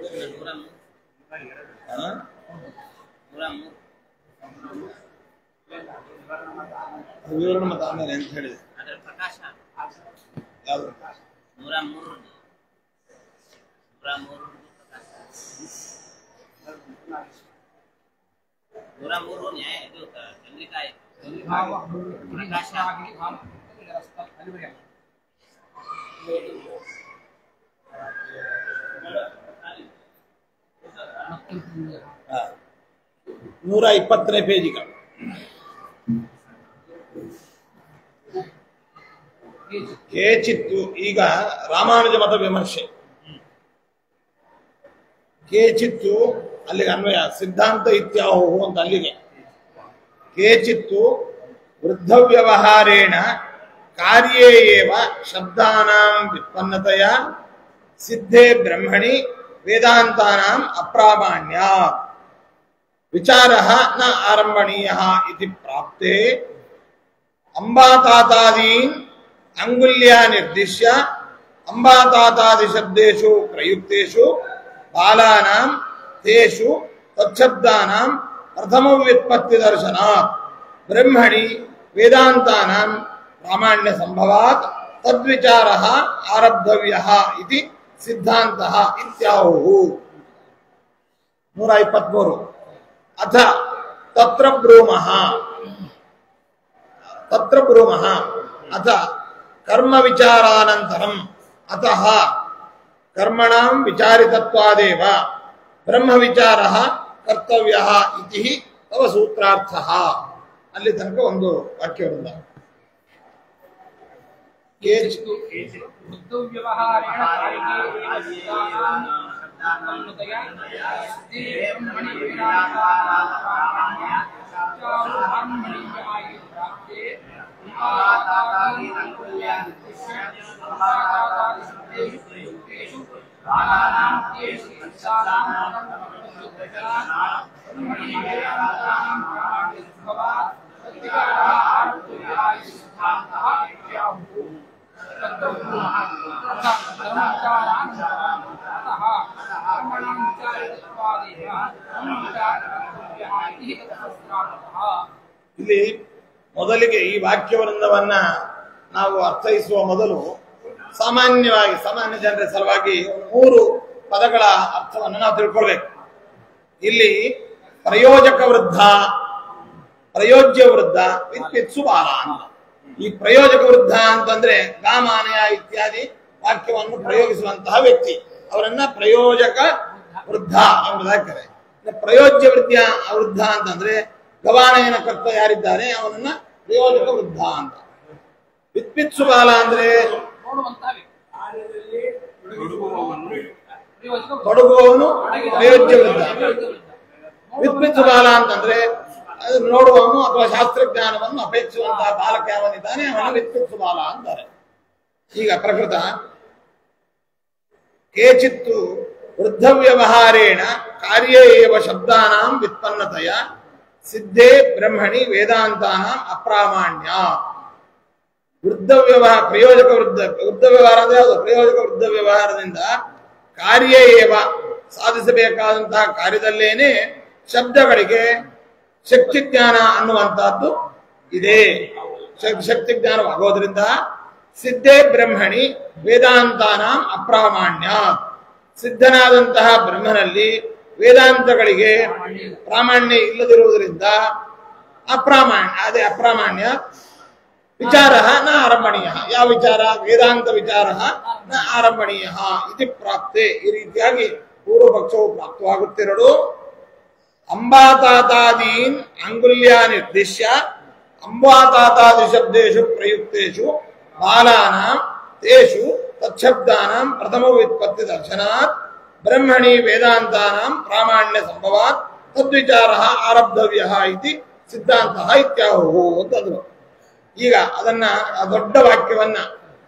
ನೂರ ಮೂರು ಆ? ನೂರ ಮೂರು ವಿವರಣ ಮತ ಆಮೇಲೆ ಅಂತ ಹೇಳಿದೆ ಅದರ ಪ್ರಕಾಶ ಯಾವುದು ನೂರ ಮೂರು ನೂರ ಮೂರು ಪ್ರಕಾಶ ನೂರ ಮೂರು ನ್ಯಾಯ ಇದು ಕ- ಚಂದ್ರಿಕಾ ಪ್ರಕಾಶ ಆ. ನೂರ ಇಪ್ಪತ್ತನೇ ಪೇಜಿಗ ಕೇಚಿತ್ತು ಈಗ ರಾಮಾನುಜ ಮತ ವಿಮರ್ಶೆ ಕೇಚಿತ್ತು ಅಲ್ಲಿಗೆ ಅನ್ವಯ ಸಿದ್ಧಾಂತ ಇತ್ಯಾಹು ಅಂತ ಅಲ್ಲಿಗೆ ಕೇಚಿತ್ತು ವೃದ್ಧ ವ್ಯವಹಾರೇಣ ಕಾರ್ಯೇ ಏವ ಶಬ್ದಾನಾಂ ವ್ಯುತ್ಪನ್ನತೆಯ ಸಿದ್ಧೇ ಬ್ರಹ್ಮಣಿ ವೇದಾಂತಾನಾಂ ಅಪ್ರಾಮಾಣ್ಯ ವಿಚಾರಃ ನ ಆರಂಭಣೀಯಃ ಇತಿ ಪ್ರಾಪ್ತೆ ಅಂಬಾತಾತಾದೀನ್ ಅಂಗುಲ್ಯಾ ನಿರ್ದಿಶ್ಯ ಅಂಬಾತಾತಾದಿ ಶಬ್ದೇಶು ಪ್ರಯುಕ್ತೇಷು ಬಾಲಾನಾಂ ತೇಷು ತಚ್ಛಬ್ದಾನಾಂ ಪ್ರಥಮ ವ್ಯುತ್ಪತ್ತಿ ದರ್ಶನಾತ್ ಬ್ರಹ್ಮಣಿ ವೇದಾಂತಾನಾಂ ಪ್ರಾಮಾಣ್ಯ ಸಂಭವಾತ್ ತದ್ವಿಚಾರಃ ಆರಬ್ಧವ್ಯಃ ಇತಿ ಸಿದ್ಧಾಂತಃ ಇತ್ಯಾಹುಃ ನೂರ ಇಪ್ಪತ್ಮೂರು ಅಥ ತತ್ರ ಬ್ರೂಮಃ ತತ್ರ ಬ್ರೂಮಃ ಅಥ ಕರ್ಮ ವಿಚಾರಾನಂತರಂ ಅತಃ ಕರ್ಮಣಾಂ ವಿಚಾರಿತತ್ವಾದೇವ ಬ್ರಹ್ಮ ವಿಚಾರಃ ಕರ್ತವ್ಯಃ ಇತಿ ತವ ಸೂತ್ರಾರ್ಥಃ ಅಲ್ಲಿ ತನಕ ಒಂದು ವಾಕ್ಯವೃಂದ ಕೇಚ್ ವೃದ್ಧವ್ಯವಹಾರೇಣ ಕಾರಿಕೆ ಏವ ಸಿದ್ಧಾನಾಂ ಶಬ್ದಾನುತಯ ಸಿದ್ಧೇ ಬ್ರಹ್ಮಣಿ ವಿರಾಜಾನಾಮಾನ್ಯ ಸತ್ಯಾವು ಬ್ರಹ್ಮಣೀಯವಾಗಿ ಪ್ರಾಪ್ತೆ ಉಪಾದಾತಾದಿ ಅನುಕೂಲ್ಯ ಉಪಾದಾತಾದಿ ಸಿದ್ಧೇಷು ಪ್ರಯುಕ್ತೇಷು ಬಾಲಾನಾಂ ತೇಷು ಸತ್ಯಾನಾಂ ಬ್ರಹ್ಮಣಿ ವಿರಾಜಾನಾಂ ಪ್ರಾಮಾಣ್ಯ ಸಂಭವಾತ್ ಸತ್ಯಕಾರಃ ಆರಬ್ಧವ್ಯಾಯ ಸಿದ್ಧಾಂತಃ ಇತ್ಯಾಹುಃ ಇಲ್ಲಿ ಮೊದಲಿಗೆ ಈ ವಾಕ್ಯವೃಂದವನ್ನ ನಾವು ಅರ್ಥೈಸುವ ಮೊದಲು ಸಾಮಾನ್ಯವಾಗಿ ಸಾಮಾನ್ಯ ಜನರ ಸಲುವಾಗಿ ಮೂರು ಪದಗಳ ಅರ್ಥವನ್ನು ನಾವು ತಿಳ್ಕೊಳ್ಬೇಕು ಇಲ್ಲಿ ಪ್ರಯೋಜಕ ವೃದ್ಧ ಪ್ರಯೋಜ್ಯ ವೃದ್ಧ ವಿತ್ಪಿತ್ಸು ಬಾಲ ಅಂತ ಈ ಪ್ರಯೋಜಕ ವೃದ್ಧ ಅಂತಂದ್ರೆ ಗಾಮಾನಯ ಇತ್ಯಾದಿ ವಾಕ್ಯವನ್ನು ಪ್ರಯೋಗಿಸುವಂತಹ ವ್ಯಕ್ತಿ ಅವರನ್ನ ಪ್ರಯೋಜಕ ವೃದ್ಧ ಎಂಬುದಾಗಿ ಕರೆ ಇನ್ನು ಪ್ರಯೋಜ್ಯ ವೃದ್ಧ ವೃದ್ಧ ಅಂತಂದ್ರೆ ಗವಾನಯನ ಕರ್ತ ಯಾರಿದ್ದಾರೆ ಅವನನ್ನ ಪ್ರಯೋಜಕ ವೃದ್ಧ ಅಂತ ವಿತ್ಪಿತ್ಸು ಬಾಲ ಅಂದ್ರೆ ತೊಡಗುವವನು ಪ್ರಯೋಜ್ಯ ವೃದ್ಧ ವಿತ್ಪಿತ್ಸು ಬಾಲ ಅಂತಂದ್ರೆ ಅದು ನೋಡುವವನು ಅಥವಾ ಶಾಸ್ತ್ರಜ್ಞಾನವನ್ನು ಅಪೇಕ್ಷಿಸುವಂತಹ ಬಾಲಕ ಯಾವನಿದ್ದಾನೆ ಅವನು ವಿತ್ಪಿತ್ಸು ಬಾಲ ಅಂತಾರೆ ಈಗ ಪ್ರಕೃತ ಕೇಚಿತ್ತು ವೃದ್ಧ ವ್ಯವಹಾರೇಣ ಕಾರ್ಯೇ ಏವ ಶಬ್ದಾನಾಂ ವ್ಯುತ್ಪನ್ನತೆಯ ಸಿದ್ಧೇ ಬ್ರಹ್ಮಣಿ ವೇದಾಂತಾನಾಂ ಅಪ್ರಾಮಾಣ್ಯ ವೃದ್ಧ ವ್ಯವಹಾರ ಪ್ರಯೋಜಕ ವೃದ್ಧ ವೃದ್ಧ ವ್ಯವಹಾರ ಅಂದ್ರೆ ಯಾವುದು ಪ್ರಯೋಜಕ ವೃದ್ಧ ವ್ಯವಹಾರದಿಂದ ಕಾರ್ಯ ಏವ ಸಾಧಿಸಬೇಕಾದಂತಹ ಕಾರ್ಯದಲ್ಲೇನೆ ಶಬ್ದಗಳಿಗೆ ಶಕ್ತಿ ಜ್ಞಾನ ಅನ್ನುವಂತಹದ್ದು ಇದೆ ಶ- ಶಕ್ತಿ ಜ್ಞಾನವಾಗೋದ್ರಿಂದ ಸಿದ್ಧೇ ಬ್ರಹ್ಮಣಿ ವೇದಾಂತಾನಾಂ ಅಪ್ರಾಮಾಣ್ಯ ಸಿದ್ಧನಾದಂತಹ ಬ್ರಹ್ಮನಲ್ಲಿ ವೇದಾಂತಗಳಿಗೆ ಪ್ರಾಮಾಣ್ಯ ಇಲ್ಲದಿರುವುದರಿಂದ ಅಪ್ರಾಮಾಣ್ಯ ಅದೇ ಅಪ್ರಾಮಾಣ್ಯ ವಿಚಾರ ನ ಆರಂಭಣೀಯ ಯಾವ ವಿಚಾರ ವೇದಾಂತ ವಿಚಾರ ನ ಆರಂಭಣೀಯ ಇತಿ ಪ್ರಾಪ್ತೆ ಈ ರೀತಿಯಾಗಿ ಪೂರ್ವ ಪಕ್ಷವು ಪ್ರಾಪ್ತವಾಗುತ್ತಿರಲು ಅಂಬಾತಾತಾದೀನ್ ಅಂಗುಲ್ಯ ನಿರ್ದಿಶ್ಯ ಅಂಬಾತಾತಾದಿ ಶಬ್ದೇಶು ಪ್ರಯುಕ್ತೇಶು ಬಾಲಾನಾಂ ತೇಷು ತಚ್ಛಬ್ದಾನಾಂ ಪ್ರಥಮ ವ್ಯುತ್ಪತ್ತಿ ದರ್ಶನಾತ್ ಬ್ರಹ್ಮಣಿ ವೇದಾಂತಾನಾಂ ಪ್ರಾಮಾಣ್ಯ ಸಂಭವಾತ್ ತದ್ವಿಚಾರ ಆರಬ್ಧವ್ಯ ಇತಿ ಸಿದ್ಧಾಂತ ಇತ್ಯಾಹು ಅಂತಂದ್ರು ಈಗ ಅದನ್ನ ಆ ದೊಡ್ಡ ವಾಕ್ಯವನ್ನ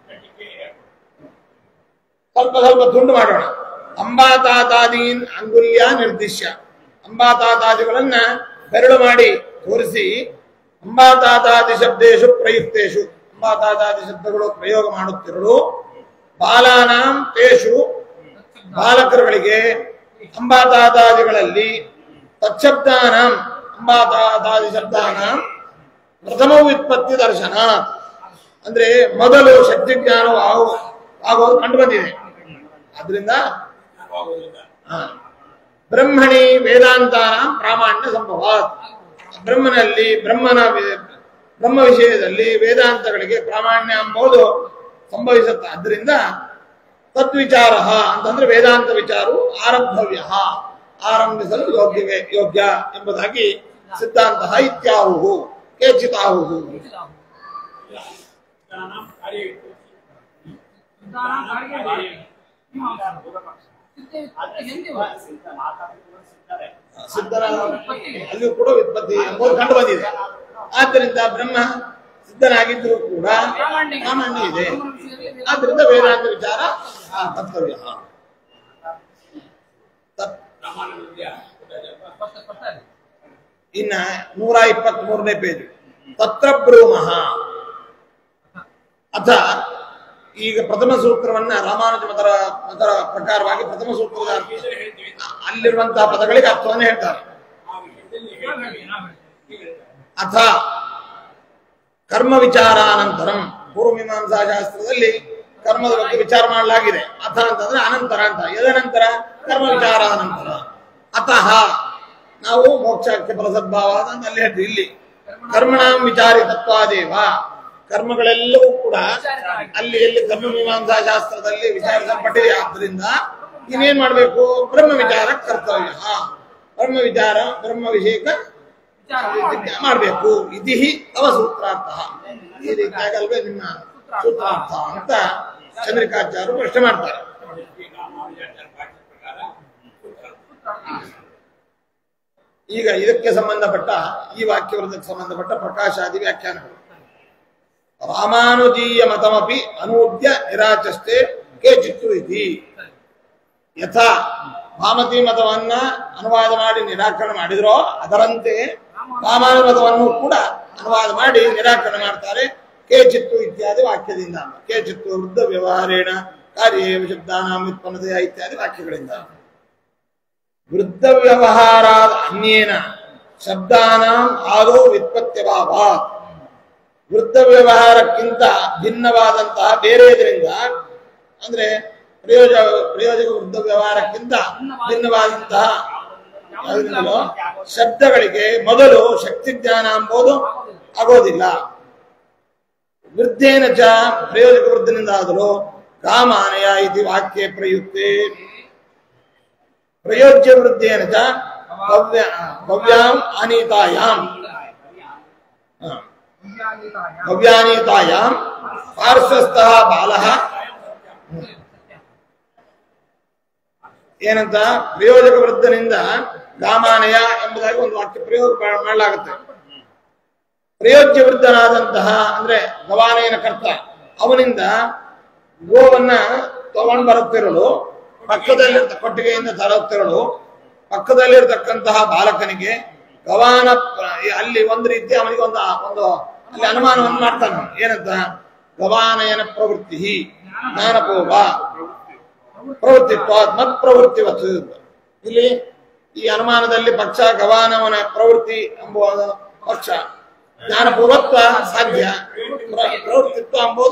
ಸ್ವಲ್ಪ ಸ್ವಲ್ಪ ತುಂಡು ಮಾಡೋಣ ಅಂಬಾತಾತಾದೀನ್ ಅಂಗುಲ್ಯ ನಿರ್ದಿಶ್ಯ ಅಂಬಾತಾತಾದಿಗಳನ್ನ ಬೆರಳು ಮಾಡಿ ತೋರಿಸಿ ಅಂಬಾತಾತಾದಿ ಶಬ್ದೇಶು ಪ್ರಯುಕ್ತೇಶು ಅಂಬಾತಾತಾದಿ ಶಬ್ದಗಳು ಪ್ರಯೋಗ ಮಾಡುತ್ತಿರಲು ಬಾಲಾನಾಂ ತೇಷು ಬಾಲಕರುಗಳಿಗೆ ಅಂಬಾತಾದಾದಿಗಳಲ್ಲಿ ತಚ್ಛಬ್ದಾನ ಅಂಬಾತಾದಾದಿ ಶಬ್ದಾನ ಪ್ರಥಮ ವ್ಯುತ್ಪತ್ತಿ ದರ್ಶನ ಅಂದ್ರೆ ಮೊದಲು ಶಕ್ತಿ ಜ್ಞಾನವು ಆಗು ಆಗೋದು ಕಂಡು ಬಂದಿದೆ ಆದ್ರಿಂದ ಹಾ. ಬ್ರಹ್ಮಣಿ ವೇದಾಂತಾನ ಪ್ರಾಮಾಣ್ಯ ಸಂಭವ ಬ್ರಹ್ಮನಲ್ಲಿ ಬ್ರಹ್ಮನ ವಿ- ಬ್ರಹ್ಮ ವಿಷಯದಲ್ಲಿ ವೇದಾಂತಗಳಿಗೆ ಪ್ರಾಮಾಣ್ಯ ಎಂಬುದು ಸಂಭವಿಸುತ್ತೆ ಆದ್ದರಿಂದ ತದ್ವಿಚಾರ ಅಂತಂದ್ರೆ ವೇದಾಂತ ವಿಚಾರವು ಆರಂಭವ್ಯ ಆರಂಭಿಸಲು ಯೋಗ್ಯವೇ ಯೋಗ್ಯ ಎಂಬುದಾಗಿ ಸಿದ್ಧಾಂತ ಇತ್ಯಾಹುಹು ಕೇಚಿತಾಹುಹು ಸಿದ್ಧಾಂತ ಕಾರ್ಯ ಮಾಡಿ. ಮೀಮಾಂಸಾ. ಸಿದ್ಧ ಉತ್ಪತ್ತಿ ಹೆಂಗೆ ಬರುತ್ತೆ? ಸಿದ್ಧರ ಅಲ್ಲಿಯೂ ಕೂಡ ವ್ಯುತ್ಪತ್ತಿ ಎಂಬುದು ಕಂಡು ಬಂದಿದೆ ಆದ್ದರಿಂದ ಬ್ರಹ್ಮ ಸಿದ್ಧನಾಗಿದ್ದರೂ ಕೂಡ ಪ್ರಾಮಾಣ್ಯ ಇದೆ ಆದ್ದರಿಂದ ವೇದಾಂತ ವಿಚಾರ ಆ, ಕರ್ತವ್ಯ ತತ್- ಸ್ಪಷ್ಟ ಸ್ಪಷ್ಟ ಇದೆ. ಇನ್ನ ನೂರ ಇಪ್ಪತ್ತ್ ಮೂರನೇ ಪೇಜ್ ತತ್ರ ಬ್ರೂಮಃ ಅಥ ಈಗ ಪ್ರಥಮ ಸೂತ್ರವನ್ನ ರಾಮಾನುಜ ಮತರ ಮತರ ಪ್ರಕಾರವಾಗಿ ಪ್ರಥಮ ಸೂತ್ರದ ಅರ್ಥ- ಅಲ್ಲಿರುವಂತಹ ಪದಗಳಿಗೆ ಅರ್ಥವನ್ನು ಹೇಳ್ತಾರೆ ನಾವು ಹೇಳ್ತೀವಿ, ನಾವು ಹೇಳ್ತೀವಿ. ಅಥ ಕರ್ಮ ವಿಚಾರಾನಂತರಂ ಪೂರ್ವಮೀಮಾಂಸಾ ಶಾಸ್ತ್ರದಲ್ಲಿ ಕರ್ಮದ ಬಗ್ಗೆ ವಿಚಾರ ಮಾಡಲಾಗಿದೆ ಅಥ ಅಂತಂದ್ರೆ ಅನಂತರ ಅಂತ ಎದನಂತರ ಕರ್ಮ ವಿಚಾರಾನಂತರ ಅತಃ ನಾವು ಮೋಕ್ಷಕ್ಕೆ ಫಲಸದ್ಭಾವ ಅಂತ ಅಲ್ಲಿ ಹೇಳ್ತೀವಿ ಇಲ್ಲಿ ಕರ್ಮಣಾಂ ವಿಚಾರಿ ತತ್ವಾದೇವ ಕರ್ಮಗಳೆಲ್ಲವೂ ಕೂಡ ಅಲ್ಲಿ ಎಲ್ಲಿ ಕರ್ಮ ಮೀಮಾಂಸಾ ಶಾಸ್ತ್ರದಲ್ಲಿ ವಿಚಾರಿಸಲ್ಪಟ್ಟಿದೆ ಆದ್ದರಿಂದ ಇನ್ನೇನ್ ಮಾಡ್ಬೇಕು ಬ್ರಹ್ಮ ವಿಚಾರ ಕರ್ತವ್ಯ ಬ್ರಹ್ಮ ವಿಚಾರ ಬ್ರಹ್ಮ ವಿಷಯಕ ವಿಚಾರ ಮಾಡಬೇಕು ಇತಿ ತವ ಸೂತ್ರಾರ್ಥ ಈ ರೀತಿಯಾಗಲ್ವೇ ನಿಮ್ಮ ಸೂತ್ರಾರ್ಥ ಅಂತ ಚಂದ್ರಿಕಾಚಾರ್ಯರು ಪ್ರಶ್ನೆ ಮಾಡ್ತಾರೆ ಈಗ ಇದಕ್ಕೆ ಸಂಬಂಧಪಟ್ಟ ಈ ವಾಕ್ಯವೃಂದಕ್ಕೆ ಸಂಬಂಧಪಟ್ಟ ಪ್ರಕಾಶಾದಿ ವ್ಯಾಖ್ಯಾನಗಳು ರಾಮಾನುಜೀಯ ಮತಮಪಿ ಅನೂದ್ಯ ನಿರಾಚಷ್ಟೇ ಕೇಚಿತ್ತು ಇತಿ ಯಥಾ ಭಾಮತಿ ಮತವನ್ನ ಅನುವಾದ ಮಾಡಿ ನಿರಾಕರಣೆ ಮಾಡಿದ್ರೋ ಅದರಂತೆ ರಾಮಾಯಣ ಮತವನ್ನು ಕೂಡ ಅನುವಾದ ಮಾಡಿ ನಿರಾಕರಣೆ ಮಾಡ್ತಾರೆ ಕೇಚಿತ್ತು ಇತ್ಯಾದಿ ವಾಕ್ಯದಿಂದ ಕೇಚಿತ್ತು ವೃದ್ಧ ವ್ಯವಹಾರೇಣ ಕಾರ್ಯ ಶಬ್ದಾನಾಂ ಉತ್ಪನ್ನತೆಯ ಇತ್ಯಾದಿ ವಾಕ್ಯಗಳಿಂದ ವೃದ್ಧ ವ್ಯವಹಾರಾದ ಅನ್ಯೇನ ಶಬ್ದಾನಾಂ ಆದೋ ವ್ಯುತ್ಪತ್ಯಭಾವ ವೃದ್ಧ ವ್ಯವಹಾರಕ್ಕಿಂತ ಭಿನ್ನವಾದಂತಹ ಬೇರೆದರಿಂದ ಅಂದ್ರೆ ಪ್ರಯೋಜಕ ಪ್ರಯೋಜಕ ವೃದ್ಧ ವ್ಯವಹಾರಕ್ಕಿಂತ ಭಿನ್ನವಾದಂತಹ ಯಾವುದರಿಂದಲೂ ಶಬ್ದಗಳಿಗೆ ಮೊದಲು ಶಕ್ತಿ ಜ್ಞಾನ ಎಂಬುದು ಆಗೋದಿಲ್ಲ ವೃದ್ಧೇನ ಚ ಪ್ರಯೋಜಕ ವೃದ್ಧನಿಂದ ಆದರೂ ಕಾಮಾನಯ ಇತಿ ವಾಕ್ಯ ಪ್ರಯುಕ್ತೆ ಪ್ರಯೋಜ್ಯ ವೃದ್ಧೇನ ಚ ಭವ್ಯ ಭವ್ಯಾಂ ಅನೀತಾಯಾಂ ಹ. ವಿಜ್ಞಾನಿತಾಯ. ಭವ್ಯಾನೀತಾಯಾಂ ಪಾರ್ಶ್ವಸ್ಥಃ ಬಾಲಃ ಏನಂತ ಪ್ರಯೋಜಕ ವೃದ್ಧನಿಂದ ಗಾಮಾನಯ ಎಂಬುದಾಗಿ ಒಂದು ವಾಕ್ಯ ಪ್ರಯೋಗ ಮಾ- ಮಾಡಲಾಗುತ್ತೆ ಪ್ರಯೋಜ್ಯ ವೃದ್ಧನಾದಂತಹ ಅಂದ್ರೆ ಗವಾನಯನ ಕರ್ತ ಅವನಿಂದ ಗೋವನ್ನ ತಗೊಂಡು ಬರುತ್ತಿರಲು ಪಕ್ಕದಲ್ಲಿರ್ತ ಕೊಟ್ಟಿಗೆಯಿಂದ ತರುತ್ತಿರಲು ಪಕ್ಕದಲ್ಲಿರ್ತಕ್ಕಂತಹ ಬಾಲಕನಿಗೆ ಗವಾನ ಪ್ರ- ಅಲ್ಲಿ ಒಂದು ರೀತಿ ಅವನಿಗೆ ಒಂದು ಒಂದು ಅಲ್ಲಿ ಅನುಮಾನವನ್ನು ಮಾಡ್ತಾನೆ ಅವನು. ಏನಂತ ಗವಾನಯನ ಪ್ರವೃತ್ತಿ ಜ್ಞಾನಪೂರ್ವ ಪ್ರವೃತ್ತಿತ್ವ ಮತ್ ಪ್ರವೃತ್ತಿವತ್ ಇಲ್ಲಿ ಈ ಅನುಮಾನದಲ್ಲಿ ಪಕ್ಷ ಗವಾನವನ ಪ್ರವೃತ್ತಿ ಎಂಬುವ ಪಕ್ಷ ಜ್ಞಾನಪೂರ್ವತ್ವ ಸಾಧ್ಯ ಪ್ರ- ಪ್ರವೃತ್ತಿತ್ವ ಎಂಬುದು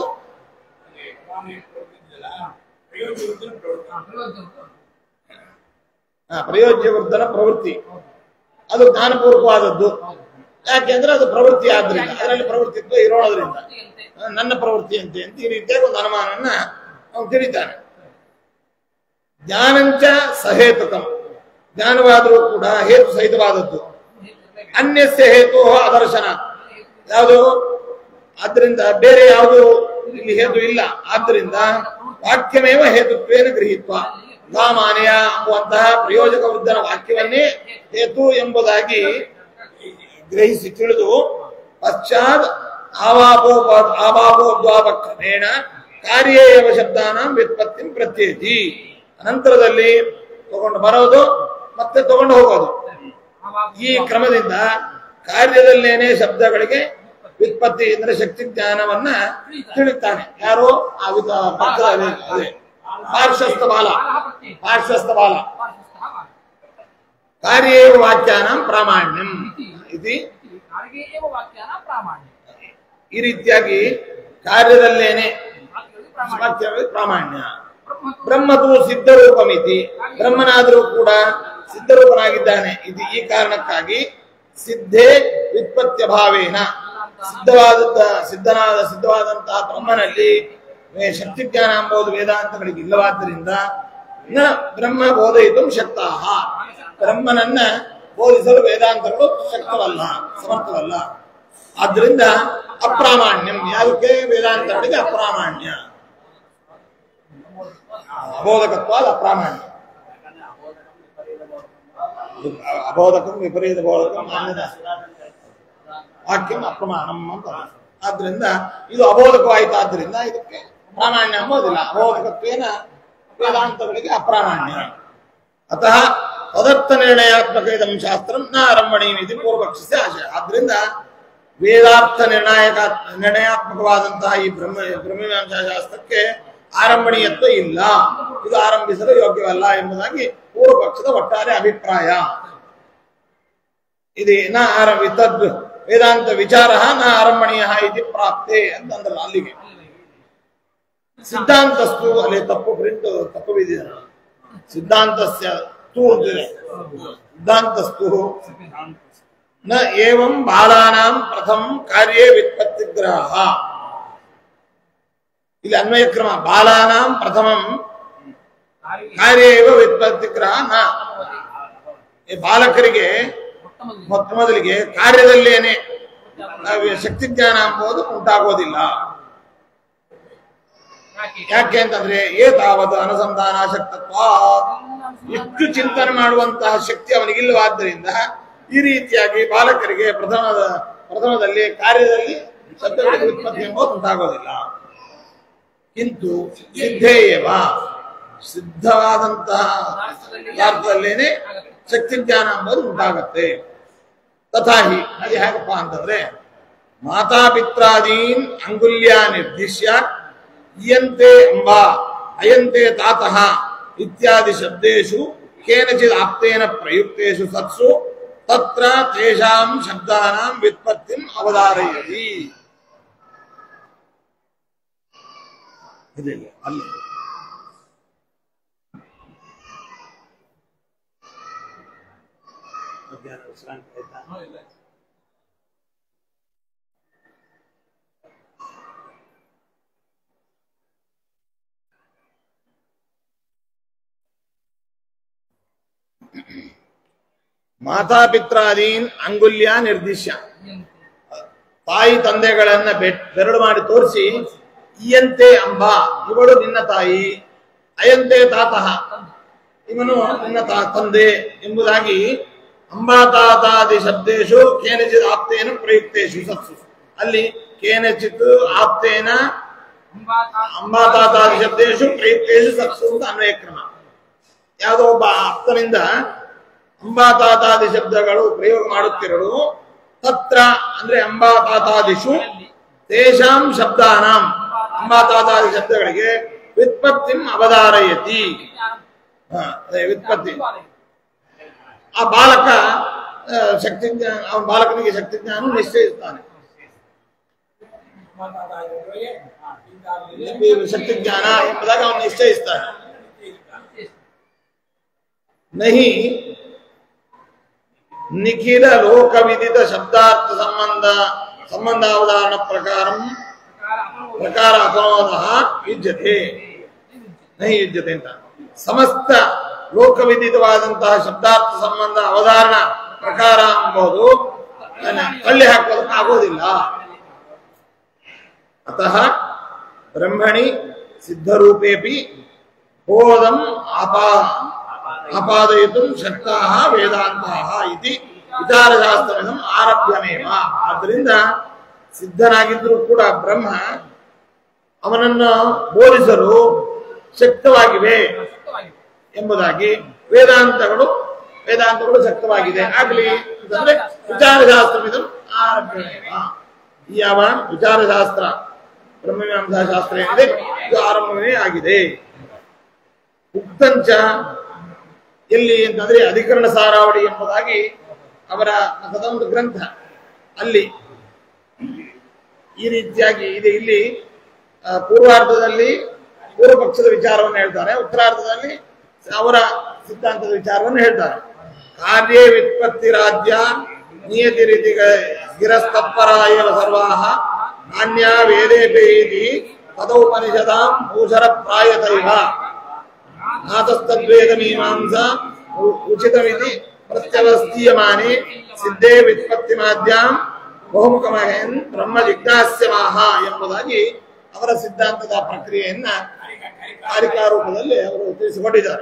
ಆ, ಪ್ರಯೋಜ್ಯ ವೃದ್ಧನ ಪ್ರವೃತ್ತಿ ಅದು ಜ್ಞಾನಪೂರ್ವಕವಾದದ್ದು ಯಾಕೆಂದ್ರೆ ಅದು ಪ್ರವೃತ್ತಿ ಆದ್ರಿಂದ ಅದರಲ್ಲಿ ಪ್ರವೃತ್ತಿತ್ವ ಇರೋದ್ರಿಂದ ಆ, ನನ್ನ ಪ್ರವೃತ್ತಿ ಅಂತೆ ಅಂತ ಈ ರೀತಿಯಾಗಿ ಒಂದು ಅನುಮಾನವನ್ನ ಅವನು ತಿಳಿತಾನೆ ಜ್ಞಾನಂಚ ಸಹೇತುಕಂ ಜ್ಞಾನವಾದರೂ ಕೂಡ ಹೇತು ಸಹಿತವಾದದ್ದು ಅನ್ಯಸ್ಯ ಹೇತು ಅದರ್ಶನ ಯಾವುದು ಆದ್ರಿಂದ ಬೇರೆ ಯಾವುದು ಇಲ್ಲಿ ಹೇತು ಇಲ್ಲ ಆದ್ರಿಂದ ವಾಕ್ಯಮೇವ ಹೇತುತ್ವೇನ ಗೃಹೀತ್ವ ಗಾಮಾನಯ ಎಂಬುವಂತಹ ಪ್ರಯೋಜಕ ವೃದ್ಧನ ವಾಕ್ಯವನ್ನೇ ಹೇತು ಎಂಬುದಾಗಿ ಗ್ರಹಿಸಿ ತಿಳಿದು ಪಶ್ಚಾತ್ ಆವಾಪೋ ಆವಾಪೋದ್ವಾಪ ಕ್ರಮೇಣ ಕಾರ್ಯ ಏವ ಶಬ್ದಾನ ವ್ಯುತ್ಪತ್ತಿ ಪ್ರತ್ಯೇತಿ ಅನಂತರದಲ್ಲಿ ತಗೊಂಡು ಬರೋದು ಮತ್ತೆ ತಗೊಂಡು ಹೋಗೋದು ಈ ಕ್ರಮದಿಂದ ಕಾರ್ಯದಲ್ಲೇನೆ ಶಬ್ದಗಳಿಗೆ ವ್ಯುತ್ಪತ್ತಿ ಅಂದ್ರೆ ಶಕ್ತಿ ಜ್ಞಾನವನ್ನ ತಿಳಿತಾನೆ ಯಾರು ಆ ವಿಧ ಪಕ್ಕದಲ್ಲಿ ಅದೇ ಪಾರ್ಶ್ವಸ್ಥ ಬಾಲ ಪಾರ್ಶ್ವಸ್ಥ ಬಾಲ ಕಾರ್ಯೇವ ವಾಕ್ಯಾನಾಂ ಪ್ರಾಮಾಣ್ಯಂ ಇತಿ इति कार्ये एव वाक्यानां प्रामाण्यं ಈ ರೀತಿಯಾಗಿ ಕಾರ್ಯದಲ್ಲೇನೆ वाक्यಗಳಲ್ಲಿ ಪ್ರಾಮಾಣ್ಯ ವಾಕ್ಯಗಳಲ್ಲಿ ಪ್ರಾಮಾಣ್ಯ ಬ್ರಹ್ಮತು ಬ್ರಹ್ಮತು ಸಿದ್ಧರೂಪಮಿತಿ ಬ್ರಹ್ಮನಾದರೂ ಕೂಡ ಸಿದ್ಧರೂಪನಾಗಿದ್ದಾನೆ ಇದು ಈ ಕಾರಣಕ್ಕಾಗಿ ಸಿದ್ಧೇ ವ್ಯುತ್ಪತ್ಯ ಭಾವೇನ ಸಿದ್ಧವಾದದ್ದ ಸಿದ್ಧನಾದ ಸಿದ್ಧವಾದಂತಹ ಬ್ರಹ್ಮನಲ್ಲಿ ವೇ- ಶಕ್ತಿ ಜ್ಞಾನ ಎಂಬುದು ವೇದಾಂತಗಳಿಗೆ ಇಲ್ಲವಾದ್ದರಿಂದ ನ ಬ್ರಹ್ಮ ಬೋಧಯಿತು ಶಕ್ತಾಹ ಬ್ರಹ್ಮನನ್ನ ಬೋಧಿಸಲು ವೇದಾಂತಗಳು ಶಕ್ತವಲ್ಲ ಸಮರ್ಥವಲ್ಲ ಆದ್ರಿಂದ ಅಪ್ರಾಮಾಣ್ಯಂ ಯಾವುದೇ ವೇದಾಂತಗಳಿಗೆ ಅಪ್ರಾಮಾಣ್ಯ ಅಬೋಧಕತ್ವಾದ ಅಪ್ರಾಮಾಣ್ಯ ಅಬೋಧಕಂ ವಿಪರೀತ ಬೋಧಕಂ ಅನ್ಯದ ವಾಕ್ಯಂ ಅಪ್ರಮಾಣಂ ಅಂತ ಆದ್ರಿಂದ ಇದು ಅಬೋಧಕವಾಯಿತಾದ್ರಿಂದ ಇದಕ್ಕೆ ಪ್ರಾಮಾಣ್ಯ ಅಂಬೋದಿಲ್ಲ ಅಬೋಧಕತ್ವೇನ ವೇದಾಂತಗಳಿಗೆ ಅಪ್ರಾಮಾಣ್ಯ ಅತಃ ಪದಾರ್ಥ ನಿರ್ಣಯಾತ್ಮಕ ಇದಂ ಶಾಸ್ತ್ರಂ ನ ಆರಂಭಣೀಯಂ ಇದು ಪೂರ್ವಪಕ್ಷಸ್ಯ ಆಶಯ ಆದ್ರಿಂದ ವೇದಾರ್ಥ ನಿರ್ಣಾಯಕ ನಿರ್ಣಯಾತ್ಮಕವಾದಂತಹ ಈ ಬ್ರಹ್ಮ ಬ್ರಹ್ಮಮೀಮಾಂಸಾ ಶಾಸ್ತ್ರಕ್ಕೆ ಆರಂಭಣೀಯತ್ವ ಇಲ್ಲ ಇದು ಆರಂಭಿಸಲು ಯೋಗ್ಯವಲ್ಲ ಎಂಬುದಾಗಿ ಪೂರ್ವಪಕ್ಷದ ಒಟ್ಟಾರೆ ಅಭಿಪ್ರಾಯ ಇದು ನ ಆರಂಭ ತದ್ ವೇದಾಂತ ವಿಚಾರ ನ ಆರಂಭಣೀಯ ಇದು ಪ್ರಾಪ್ತೆ ಅಂತಂದ್ರಲ್ಲ ಅಲ್ಲಿಗೆ ಸಿದ್ಧಾಂತಸ್ತು ಅಲ್ಲಿ ತಪ್ಪು ಪ್ರಿಂಟ್ ತಪ್ಪು ಬಿದ್ದಿದೆ ಸಿದ್ಧಾಂತಸ್ಯ ತು ಅಂತಿದೆ ಸಿದ್ಧಾಂತಸ್ತು ನ ಏವಂ ಬಾಲಾನಾಂ ಪ್ರಥಮ ಕಾರ್ಯೇ ವ್ಯುತ್ಪತ್ತಿಗ್ರಹ ಇಲ್ಲಿ ಅನ್ವಯ ಕ್ರಮ ಬಾಲಾನಾಂ ಪ್ರಥಮಂ ಕಾರ್ಯ ಕಾರ್ಯ ಏವ ವ್ಯುತ್ಪತ್ತಿಗ್ರಹ ನ ಈ ಬಾಲಕರಿಗೆ ಮೊಟ್ಟ ಮೊದಲಿಗೆ ಮೊತ್ತ ಮೊದಲಿಗೆ ಕಾರ್ಯದಲ್ಲೇನೆ ನಾವು ಶಕ್ತಿ ಜ್ಞಾನ ಎಂಬುದು ಉಂಟಾಗೋದಿಲ್ಲ ಯಾಕೆ ಯಾಕೆ ಅಂತಂದ್ರೆ ಏತಾವತ್ ಅನುಸಂಧಾನ ಶಕ್ತತ್ವ ಎಷ್ಟು ಚಿಂತನೆ ಮಾಡುವಂತಹ ಶಕ್ತಿ ಅವನಿಗಿಲ್ಲವಾದ್ದರಿಂದ ಈ ರೀತಿಯಾಗಿ ಬಾಲಕರಿಗೆ ಪ್ರಥಮದ ಪ್ರಥಮದಲ್ಲಿ ಕಾರ್ಯದಲ್ಲಿ ಶಬ್ದಗಳಿಗೆ ಉತ್ಪತ್ತಿ ಎಂಬುದು ಉಂಟಾಗೋದಿಲ್ಲ ಕಿಂತು ಸಿದ್ಧೇಯವ ಸಿದ್ಧವಾದಂತಹ ಪದಾರ್ಥದಲ್ಲೇನೆ ಶಕ್ತಿ ಜ್ಞಾನ ಎಂಬುದು ಉಂಟಾಗತ್ತೆ ತಥಾಹಿ ಅದು ಹೇಗಪ್ಪ ಅಂತಂದ್ರೆ ಮಾತಾಪಿತ್ರಾದೀನ್ ಅಂಗುಲ್ಯ ನಿರ್ದಿಶ್ಯ ಇಯಂತೆ ಅಂಬ ಅಯಂತೆ ತಾತಃ ಇತ್ಯಾದಿ ಶಬ್ದೇಶು ಕೇನಚಿತ್ ಆಪ್ತೇನ ಪ್ರಯುಕ್ತೇಷು ಸತ್ಸು ತತ್ರ ತೇಷಾಂ ಶಬ್ದಾನಾಂ ವ್ಯುತ್ಪತ್ತಿಂ ಅವಧಾರಯತಿ ಇಲ್ಲ, ಇಲ್ಲ, ಅಲ್ಲಿ ಮಧ್ಯಾಹ್ನ ವಿಶ್ರಾಂತಿ ಆಯ್ತಾ ಮಾತಾಪಿತ್ರಾದೀನ್ ಅಂಗುಲ್ಯ ನಿರ್ದಿಶ್ಯ ತಾಯಿ ತಂದೆಗಳನ್ನ ಬೆಟ್ ಬೆರಳು ಮಾಡಿ ತೋರಿಸಿ ಇಯಂತೆ ಅಂಬ ಇವಳು ನಿನ್ನ ತಾಯಿ ಅಯಂತೆ ತಾತಃ ಇವನು ನಿನ್ನ ತಾ ತಂದೆ ಎಂಬುದಾಗಿ ಅಂಬಾತಾತಾದಿ ಶಬ್ದೇಶು ಕೇನಚಿತ್ ಆಪ್ತೇನ ಪ್ರಯುಕ್ತೇಶು ಸತ್ಸು ಅಲ್ಲಿ ಕೇನಚಿತ್ ಆಪ್ತೇನ ಅಂಬಾತಾತಾದಿ ಶಬ್ದೇಶು ಪ್ರಯುಕ್ತೇಶು ಸತ್ಸು ಅಂತ ಅನ್ವಯ ಕ್ರಮ ಯಾವುದೋ ಒಬ್ಬ ಆಪ್ತನಿಂದ ಅಂಬಾತಾತಾದಿ ಶಬ್ದಗಳು ಪ್ರಯೋಗ ಮಾಡುತ್ತಿರಲು ತತ್ರ ಅಂದ್ರೆ ಅಂಬಾತಾತಾದಿಷು ತೇಷಾಂ ಶಬ್ದಾನಾಂ ಅಂಬಾತಾತಾದಿ ಶಬ್ದಗಳಿಗೆ ವ್ಯುತ್ಪತ್ತಿಂ ಅವಧಾರಯತಿ ಹ, ಅದೇ ವ್ಯುತ್ಪತ್ತಿ ಆ ಬಾಲಕ ಆ, ಶಕ್ತಿ ಜ್ಞಾನ ಅವನ ಬಾಲಕನಿಗೆ ಶಕ್ತಿ ಜ್ಞಾನ ನಿಶ್ಚಯಿಸ್ತಾನೆ ಶಕ್ತಿ ಜ್ಞಾನ ಎಂಬುದಾಗಿ ಅವನು ನಿಶ್ಚಯಿಸ್ತಾನೆ ನಹಿ ನಿಖಿಲ ಲೋಕ ವಿದಿತ ಶಬ್ದಾರ್ಥ ಸಂಬಂಧ ಸಂಬಂಧಾವಧಾರಣ ಪ್ರಕಾರಂ ಪ್ರಕಾರ ಅಪನೋದ ಯುಜ್ಯತೆ ನಹಿ ಯುಜ್ಯತೆ ಅಂತ ಸಮಸ್ತ ಲೋಕವಿದಿತವಾದಂತಹ ಶಬ್ದಾರ್ಥ ಸಂಬಂಧ ಅವಧಾರಣ ಪ್ರಕಾರ ಎಂಬುದು ಅದನ್ನ ತಳ್ಳಿ ಹಾಕೋದಕ್ಕೆ ಆಗೋದಿಲ್ಲ ಅತಃ ಬ್ರಹ್ಮಣಿ ಸಿದ್ಧರೂಪೇಪಿ ಬೋಧಂ ಆಪಾ ಆಪಾದಯಿತು ಶಕ್ತಾಃ ವೇದಾಂತಾಃ ಇತಿ ವಿಚಾರಶಾಸ್ತ್ರವಿದಂ ಆರಭ್ಯಮೇವ ಆದ್ದರಿಂದ ಸಿದ್ಧನಾಗಿದ್ದರೂ ಕೂಡ ಬ್ರಹ್ಮ ಅವನನ್ನು ಬೋಧಿಸಲು ಶಕ್ತವಾಗಿವೆ ಎಂಬುದಾಗಿ ವೇದಾಂತಗಳು ವೇದಾಂತಗಳು ಶಕ್ತವಾಗಿದೆ ಆಗಲಿ ಅಂತಂದ್ರೆ ವಿಚಾರಶಾಸ್ತ್ರವಿದಂ ಆರಭ್ಯಮೇವ ಈ ಯಾವ ವಿಚಾರಶಾಸ್ತ್ರ ಬ್ರಹ್ಮಮೀಮಾಂಸಾ ಶಾಸ್ತ್ರ ಏನಿದೆ ಇದು ಆರಂಭವೇ ಆಗಿದೆ ಉಕ್ತಂಚ ಎಲ್ಲಿ ಅಂತಂದ್ರೆ ಅಧಿಕರಣ ಸಾರಾವಳಿ ಎಂಬುದಾಗಿ ಅವರ ಮತದ ಒಂದು ಗ್ರಂಥ ಅಲ್ಲಿ ಈ ರೀತಿಯಾಗಿ ಇದೆ ಇಲ್ಲಿ ಆ, ಪೂರ್ವಾರ್ಧದಲ್ಲಿ ಪೂರ್ವ ಪಕ್ಷದ ವಿಚಾರವನ್ನು ಹೇಳ್ತಾರೆ ಉತ್ತರಾರ್ಧದಲ್ಲಿ ಅವರ ಸಿದ್ಧಾಂತದ ವಿಚಾರವನ್ನು ಹೇಳ್ತಾರೆ ಕಾರ್ಯ ವ್ಯುತ್ಪತ್ತಿ ರಾಜ್ಯ ನಿಯತಿ ರೀತಿ ಗಿರಸ್ತತ್ಪರ ಇವ ಸರ್ವಾಹ ನಾಣ್ಯ ವೇದೇಪಿ ಇತಿ ಪದೋಪನಿಷದಾಂ ಭೂಷರ ಪ್ರಾಯತೈವ ನಾತಸ್ತದ್ವೇದ ಮೀಮಾಂಸಾ ಉ- ಉಚಿತಮಿತಿ ಪ್ರತ್ಯವಸ್ತೀಯಮಾನೆ ಸಿದ್ಧೇ ವ್ಯುತ್ಪತ್ತಿ ಮಾಧ್ಯಾಂ ಬಹುಮುಖಮಹೇನ್ ಬ್ರಹ್ಮ ಜಿಜ್ಞಾಸ್ಯಮಾಹ ಎಂಬುದಾಗಿ ಅವರ ಸಿದ್ಧಾಂತದ ಪ್ರಕ್ರಿಯೆಯನ್ನ ಕಾರಿಕಾರೂಪದಲ್ಲಿ ಅವರು ತಿಳಿಸಿಕೊಟ್ಟಿದ್ದಾರೆ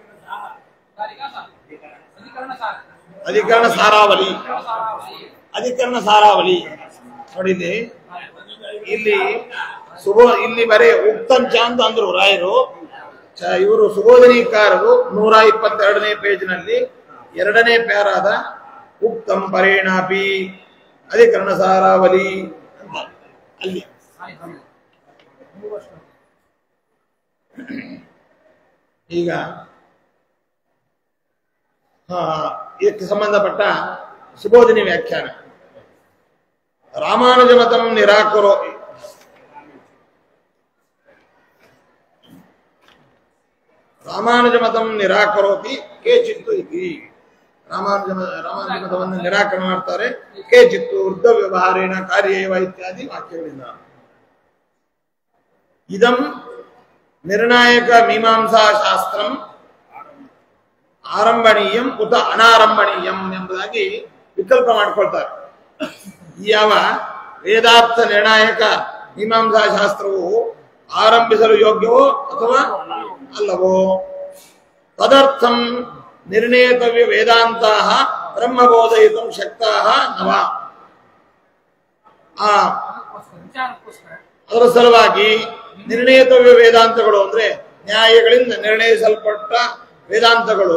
ಅಧಿಕರಣ ಸಾರ ಅಧಿಕರಣ ಸಾರಾವಳಿ ಅಧಿಕರಣ ಸಾರಾವಳಿ ನೋಡಿ ಇಲ್ಲಿ ಇಲ್ಲಿ ಸುಬೋ ಇಲ್ಲಿ ಬರೇ ಉಕ್ತಂಚ ಅಂತ ಅಂದ್ರು ರಾಯರು ಚ- ಇವರು ಸುಬೋಧನೀಕಾರರು ನೂರ ಇಪ್ಪತ್ತೆರಡನೇ ಪೇಜ್ನಲ್ಲಿ ಎರಡನೇ ಪ್ಯಾರಾದ ಉಕ್ತಂ ಪರೇಣಾಪಿ ಅಧಿಕರಣ ಸಾರಾವಳಿ ಅಂತ ಅಲ್ಲಿ ಈಗ ಆ, ಇದಕ್ಕೆ ಸಂಬಂಧಪಟ್ಟ ಸುಬೋಧಿನಿ ವ್ಯಾಖ್ಯಾನ ರಾಮಾನುಜ ಮತಂ ನಿರಾಕರೋ ರಾಮಾನುಜ ಮತಂ ನಿರಾಕರೋತಿ ಕೇಚಿತ್ತು ಇತಿ ರಾಮಾನುಜ ಮ- ರಾಮಾನುಜ ಮತವನ್ನು ನಿರಾಕರಣೆ ಮಾಡ್ತಾರೆ ಕೇಚಿತ್ತು ವೃದ್ಧ ವ್ಯವಹಾರೇಣ ಕಾರ್ಯೇವ ಇತ್ಯಾದಿ ವಾಕ್ಯಗಳಿಂದ ಇದಂ ನಿರ್ಣಾಯಕ ಮೀಮಾಂಸಾ ಶಾಸ್ತ್ರಂ ಆರಂಭಣೀಯಂ ಉತ ಅನಾರಂಭಣೀಯಂ ಎಂಬುದಾಗಿ ವಿಕಲ್ಪ ಮಾಡಿಕೊಳ್ತಾರೆ ಈ ಯಾವ ವೇದಾರ್ಥ ನಿರ್ಣಾಯಕ ಮೀಮಾಂಸಾ ಶಾಸ್ತ್ರವು ಆರಂಭಿಸಲು ಯೋಗ್ಯವೋ ಅಥವಾ ಅಲ್ಲವೋ ತದರ್ಥಂ ನಿರ್ಣೇತವ್ಯ ವೇದಾಂತ ಬ್ರಹ್ಮಬೋಧಯಿತು ಶಕ್ತಾ ನವ ಆ ಅದಕ್ಕೋಸ್ಕರ ವಿಚಾರಕ್ಕೋಸ್ಕರ ಅದರ ಸಲುವಾಗಿ ನಿರ್ಣಯಿತವ್ಯ ವೇದಾಂತಗಳು ಅಂದ್ರೆ ನ್ಯಾಯಗಳಿಂದ ನಿರ್ಣಯಿಸಲ್ಪಟ್ಟ ವೇದಾಂತಗಳು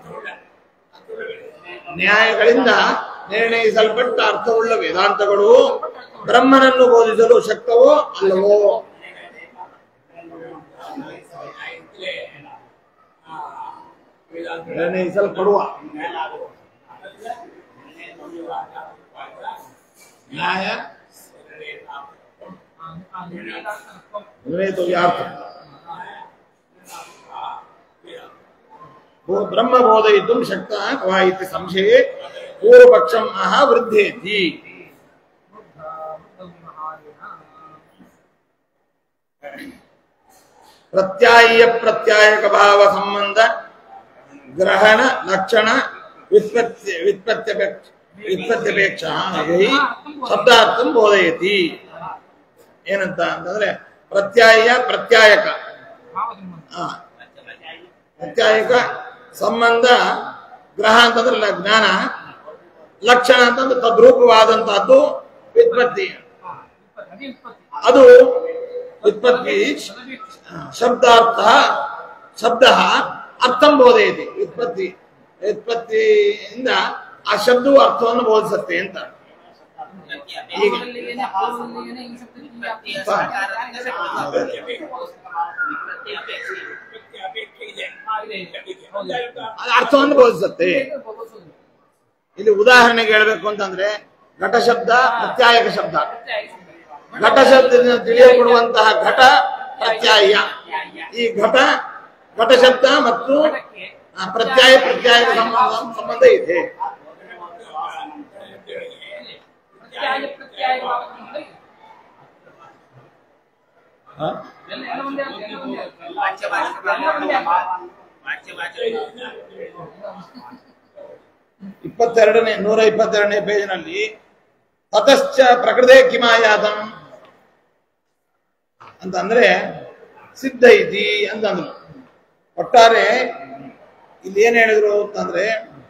ನ್ಯಾಯಗಳಿಂದ ನಿರ್ಣಯಿಸಲ್ಪಟ್ಟ ಅರ್ಥವುಳ್ಳ ವೇದಾಂತಗಳು ಬ್ರಹ್ಮನನ್ನು ಬೋಧಿಸಲು ಶಕ್ತವೋ ಅಲ್ಲವೋ ನಿರ್ಣಯಿಸಲ್ಪಡುವ ನ್ಯಾಯ ನಿರ್ಣಯಿತವ್ಯಾರ್ಥ ಭೂ- ಬ್ರಹ್ಮ ಬೋಧಯಿತು ಶಕ್ತ ವಾ ಇತಿ ಸಂಶಯೇ ಪೂರ್ವಪಕ್ಷಂ ಅಹ ವೃದ್ಧೇತಿ ಪ್ರತ್ಯಾಯ್ಯ ಪ್ರತ್ಯಾಯಕ ಭಾವ ಸಂಬಂಧ ಗ್ರಹಣ ಲಕ್ಷಣ ವ್ಯುತ್ಪತ್ತಿ ವ್ಯುತ್ಪತ್ತ್ಯಪೇಕ್ಷ ವ್ಯುತ್ಪತ್ತ್ಯಪೇಕ್ಷ ಹೀ ಶಬ್ದಾರ್ಥಂ ಬೋಧಯತಿ ಏನಂತ ಅಂತಂದ್ರೆ ಪ್ರತ್ಯಾಯ ಪ್ರತ್ಯಾಯಕ ಆ, ಪ್ರತ್ಯಾಯಕ ಸಂಬಂಧ ಗ್ರಹ ಅಂತಂದ್ರೆ ಲ- ಜ್ಞಾನ ಲಕ್ಷಣ ಅಂತಂದ್ರೆ ತದ್ರೂಪವಾದಂತಹದ್ದು ವ್ಯುತ್ಪತ್ತಿ ಅದು ವ್ಯುತ್ಪತ್ತಿ ಶಬ್ದಾರ್ಥ ಶಬ್ದ ಅರ್ಥಂ ಬೋಧಯತಿ ವ್ಯುತ್ಪತ್ತಿ ವ್ಯುತ್ಪತ್ತಿಯಿಂದ ಆ ಶಬ್ದವು ಅರ್ಥವನ್ನು ಬೋಧಿಸುತ್ತೆ ಅಂತ ಈಗ ಅದು ಅರ್ಥವನ್ನು ಬೋಧಿಸುತ್ತೆ ಇಲ್ಲಿ ಉದಾಹರಣೆಗೆ ಹೇಳ್ಬೇಕು ಅಂತಂದ್ರೆ ಘಟ ಶಬ್ದ ಪ್ರತ್ಯಾಯಕ ಶಬ್ದ ಘಟ ಶಬ್ದದಿಂದ ತಿಳಿಯಲ್ಪಡುವಂತಹ ಘಟ ಪ್ರತ್ಯಾಯ ಈ ಘಟ ಘಟ ಶಬ್ದ ಮತ್ತು ಆ, ಪ್ರತ್ಯಾಯ ಪ್ರತ್ಯಾಯಕ ಸಂಬಂಧ ಸಂಬಂಧ ಇದೆ ಆ? ವಾಚ್ಯ ವಾಚ್ಯ ವಾಚ್ಯ ವಾಚ್ಯ ಇಪ್ಪತ್ತೆರಡನೇ ನೂರ ಇಪ್ಪತ್ತೆರಡನೇ ಪೇಜ್ನಲ್ಲಿ ತತಶ್ಚ ಪ್ರಕೃತೆ ಕಿಮಾಯಾತಂ ಅಂತಂದ್ರೆ ಸಿದ್ಧ ಇತಿ ಅಂತಂದ್ರು ಒಟ್ಟಾರೆ ಇಲ್ಲಿ ಏನ್ ಹೇಳಿದ್ರು ಅಂತಂದ್ರೆ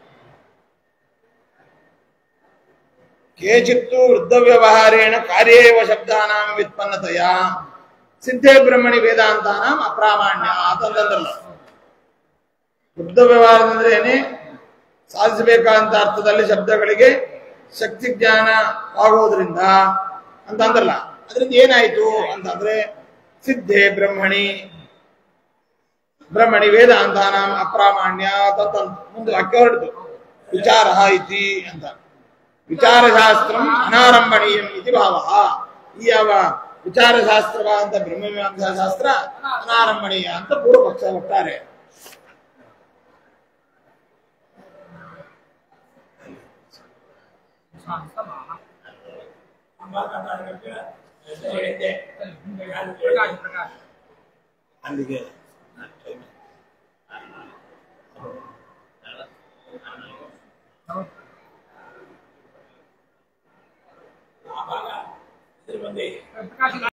ಕೇಚಿತ್ತು ವೃದ್ಧ ವ್ಯವಹಾರೇಣ ಕಾರ್ಯೇವ ಶಬ್ದಾನಾಂ ವ್ಯುತ್ಪನ್ನತೆಯ ಸಿದ್ಧೇ ಬ್ರಹ್ಮಣಿ ವೇದಾಂತಾನಾಂ ಅಪ್ರಾಮಾಣ್ಯ ಅಂತಂದ್ರಲ್ಲ ವೃದ್ಧ ವ್ಯವಹಾರ ಅಂದ್ರೆ ಏನೇ ಸಾಧಿಸಬೇಕಾದಂತ ಅರ್ಥದಲ್ಲಿ ಶಬ್ದಗಳಿಗೆ ಶಕ್ತಿ ಜ್ಞಾನ ಆಗುವುದರಿಂದ ಅಂತ ಅಂದ್ರಲ್ಲ ಅದರಿಂದ ಏನಾಯ್ತು ಅಂತಂದ್ರೆ ಸಿದ್ಧೆ ಬ್ರಹ್ಮಣಿ ಬ್ರಹ್ಮಣಿ ವೇದಾಂತಾನಾಂ ಅಪ್ರಾಮಾಣ್ಯ ತತ್ತಂತ ಮುಂದೆ ವಾಕ್ಯ ಹೊರಡ್ತು ವಿಚಾರ ಇತಿ ಅಂತ ವಿಚಾರಶಾಸ್ತ್ರ ಅನಾರಂಭಣೀಯಂ ಇತಿ ಭಾವ ಈ ಯಾವ ವಿಚಾರಶಾಸ್ತ್ರವ ಅಂತ ಬ್ರಹ್ಮಮೀಮಾಂಸಾ ಶಾಸ್ತ್ರ ಅನಾರಂಭಣೀಯ ಅಂತ ಪೂರ್ವ ಪಕ್ಷ ಒಟ್ಟಾರೆ ಪ್ರಕಾಶ್ ಪ್ರಕಾಶ್ ಅಲ್ಲಿಗೆ ಪ್ರಕಾಶ್